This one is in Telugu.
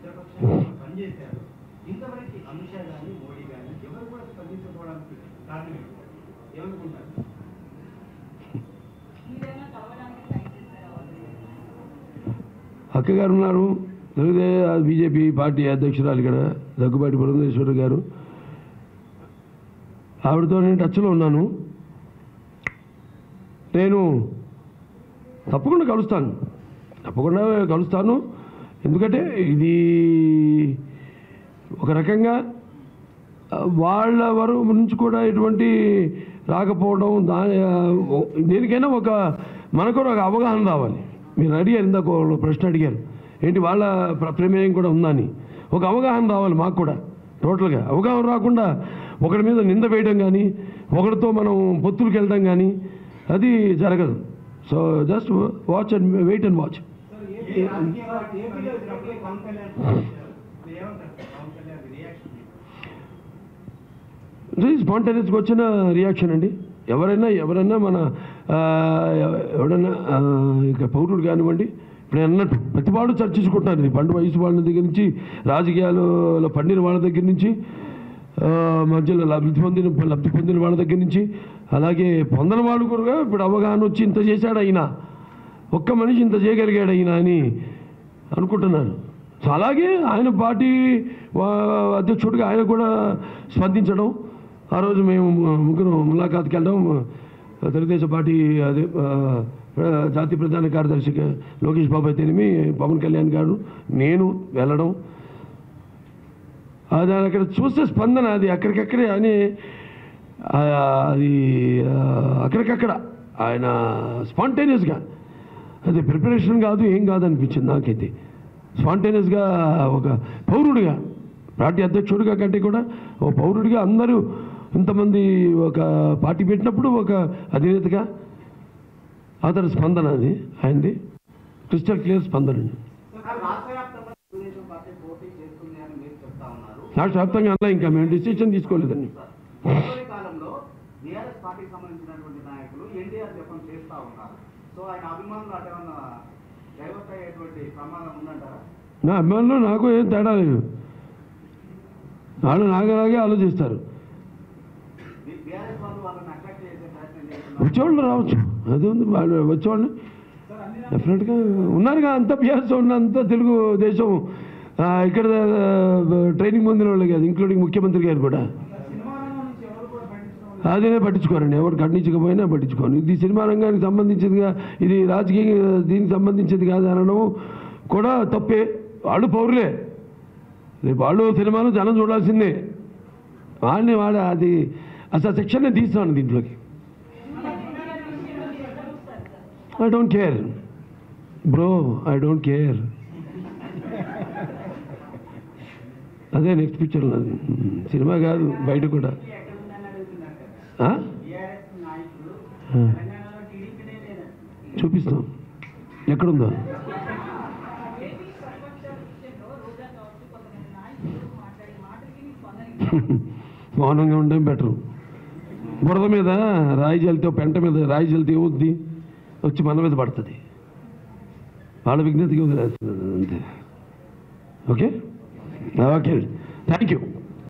మిత్రపక్షంగా పనిచేశారు ఇంతవరకు అమిత్ షా కానీ మోడీ కానీ ఎవరు కూడా స్పందించకపోవడానికి కారణం ఏంటి? ఏమనుకుంటారు మీరేమైనా కలవడానికి ప్రయత్నిస్తారా అక్క గారు ఉన్నారు తెలుగుదేశం బీజేపీ పార్టీ అధ్యక్షురాలు ఇక్కడ దగ్గుబాటి పురంధేశ్వరి గారు ఆవిడతో నేను టచ్లో ఉన్నాను నేను తప్పకుండా కలుస్తాను తప్పకుండా కలుస్తాను ఎందుకంటే ఇది ఒక రకంగా ఆ, వాళ్ళ వరకు నుంచి కూడా ఎటువంటి రాకపోవడం దా ఆ, ఓ- దేనికైనా ఒక మనకు కూడా ఒక అవగాహన రావాలి మీరు అడిగారు ఇందాక ఒక ప్రశ్న అడిగారు ఏంటి వాళ్ళ ప్ర- ప్రమేయం కూడా ఉందని ఒక అవగాహన రావాలి మాకు కూడా టోటల్గా అవగాహన రాకుండా ఒకరి మీద నింద వేయడం కానీ ఒకరితో మనం పొత్తులకు వెళ్ళడం కానీ అది జరగదు so just watch and wait and watch ఏ రాజకీయ పార్టీ స్పందించినప్పుడు పవన్ కళ్యాణ్ స్పందించారు. మీరు ఏమంటారు పవన్ కళ్యాణ్ రియాక్షన్ ఇది స్పాంటేనియస్గా వచ్చిన రియాక్షన్ అండి ఎవరైనా ఎవరైనా మన ఆ, ఎవడైనా ఆ, ఇక పౌరుడు కానివ్వండి ఇప్పుడు నేను అన్నట్టు ప్రతివాడు చర్చించుకుంటున్నారు ఇది పండు వయసు వాళ్ళ దగ్గర నుంచి రాజకీయాలలో పండిన వాళ్ళ దగ్గర నుంచి ఆ, మధ్యలో లబ్ధి పొందిన లబ్ధి పొందిన వాళ్ళ దగ్గర నుంచి అలాగే పొందిన వాళ్ళు కూడా ఇప్పుడు అవగాహన వచ్చి ఇంత చేశాడు అయినా ఒక్క మనిషి ఇంత చేయగలిగాడు అయినా అని అనుకుంటున్నాను సో అలాగే ఆయన పార్టీ వా- అధ్యక్షుడిగా ఆయన కూడా స్పందించడం ఆ రోజు మేము ముగ్గురు ములాఖాత్కి వెళ్ళడం తెలుగుదేశం పార్టీ అదే ఆ, ప్ర- జాతీయ ప్రధాన కార్యదర్శి లోకేష్ బాబు అయితేనేమి పవన్ కళ్యాణ్ గారు నేను వెళ్ళడం అది అక్కడ చూస్తే స్పందన అది అక్కడికక్కడే అని ఆ, అది ఆ, అక్కడికక్కడ ఆయన స్పాంటేనియస్గా అది ప్రిపరేషన్ కాదు ఏం కాదు అనిపించింది నాకైతే స్పాంటేనియస్గా ఒక పౌరుడిగా పార్టీ అధ్యక్షుడిగా కంటే కూడా ఒక పౌరుడిగా అందరూ ఇంతమంది ఒక పార్టీ పెట్టినప్పుడు ఒక అధినేతగా అతని స్పందన అది ఆయనది క్రిస్టల్ క్లియర్ స్పందన అండి రాష్ట్ర వ్యాప్తంగా తెలుగుదేశం పార్టీ పోటీ చేస్తుంది అని మీరు చెప్తా ఉన్నారు రాష్ట్ర వ్యాప్తంగా అలా ఇంకా మేము డిసిషన్ తీసుకోలేదండి ఇటీవలి కాలంలో బీఆర్ఎస్ పార్టీకి సంబంధించినటువంటి నాయకులు ఎన్డీఆర్ జపం చేస్తా ఉన్నారు సో ఆయన అభిమానులు అటేమన్నా డైవర్ట్ అయ్యేటువంటి ప్రమాదం ఉందంటారా నా అభిమానులు నాకు ఏం తేడా లేదు వాళ్ళు నాగలాగే ఆలోచిస్తారు బీఆర్ఎస్ వాళ్ళు వాళ్ళని అట్రాక్ట్ చేసే ప్రయత్నం చేస్తున్నారు వచ్చేవాళ్ళు రావచ్చు అది ఉంది వాళ్ళు వచ్చేవాళ్ళు డెఫినెట్గా ఉన్నారుగా అంత పియాస్ ఉన్న అంత తెలుగు దేశం ఆ, ఇక్కడ ఆ, ట్రైనింగ్ పొందిన వాళ్ళు కాదు ఇంక్లూడింగ్ ముఖ్యమంత్రి గారు కూడా అదేనే పట్టించుకోరండి ఎవరు ఖండించకపోయినా పట్టించుకోను ఇది సినిమా రంగానికి సంబంధించిందిగా ఇది రాజకీయ దీనికి సంబంధించింది కాదు అనడం కూడా తప్పే వాళ్ళు పౌరులే రేపు వాళ్ళు సినిమాను జనం చూడాల్సిందే వాళ్ళని వాడ అది అసలు సెక్షన్నే తీస్తాను దీంట్లోకి I don't care bro I don't care అదే నెక్స్ట్ పిక్చర్ నాది సినిమా కాదు బయట కూడా ఆ? ఆ. చూపిస్తాం ఎక్కడుందో ఏపీ ప్రతిపక్ష విషయంలో రోజా కావచ్చు కొంతమంది నాయకులు మాట్లాడే మాటలకి మీ స్పందన మౌనంగా ఉండడం బెటరు బురద మీద రాయి జల్లితే పెంట మీద రాయి జల్లితే ఏమవుద్ది వచ్చి మన మీద పడుతుంది వాళ్ళ విజ్ఞతకి వదిలేస్తుంది అంతే ఓకే ఓకే థ్యాంక్ యూ